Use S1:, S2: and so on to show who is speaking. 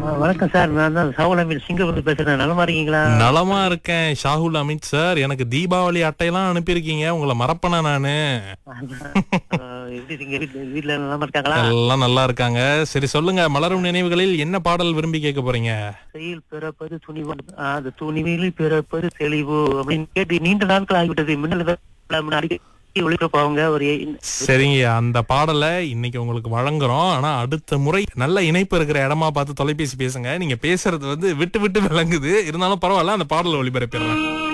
S1: வணக்கம் சார் நான் தான் சவுலமீன் சிங்கப்பூர் பேசுறேன் நலமா இருக்கீங்களா
S2: நலமா இருக்கேன் ஷாகுல் அமித் சார் எனக்கு தீபாவளி அட்டையெல்லாம் அனுப்பியிருக்கீங்க உங்களை மறப்பனா நானு
S1: அஹ், எப்படி இருக்கீங்க வீட்ல வீட்ல நலமா இருக்காங்களா
S2: எல்லாம் நல்லா இருக்காங்க சரி சொல்லுங்க மலரும் நினைவுகளில் என்ன பாடல் விரும்பி கேட்க போறீங்க
S1: செயல் பிறப்பது துணிவு ஆஹ், அந்த துணிவில் பிறப்பது தெளிவு அப்படின்னு கேட்டு நீண்ட நாட்கள் ஆகிவிட்டது மின்னல் அடிக்கடி ஒளிபரப்பாங்க ஒரு எ-
S2: சரிங்க அந்த பாடலை இன்னைக்கு உங்களுக்கு வழங்குறோம் ஆனா அடுத்த முறை நல்ல இணைப்பு இருக்கிற இடமா பார்த்து தொலைபேசி பேசுங்க நீங்க பேசுறது வந்து விட்டு விட்டு விளங்குது இருந்தாலும் பரவாயில்ல அந்த பாடலை ஒளிபரப்பிடுறேன்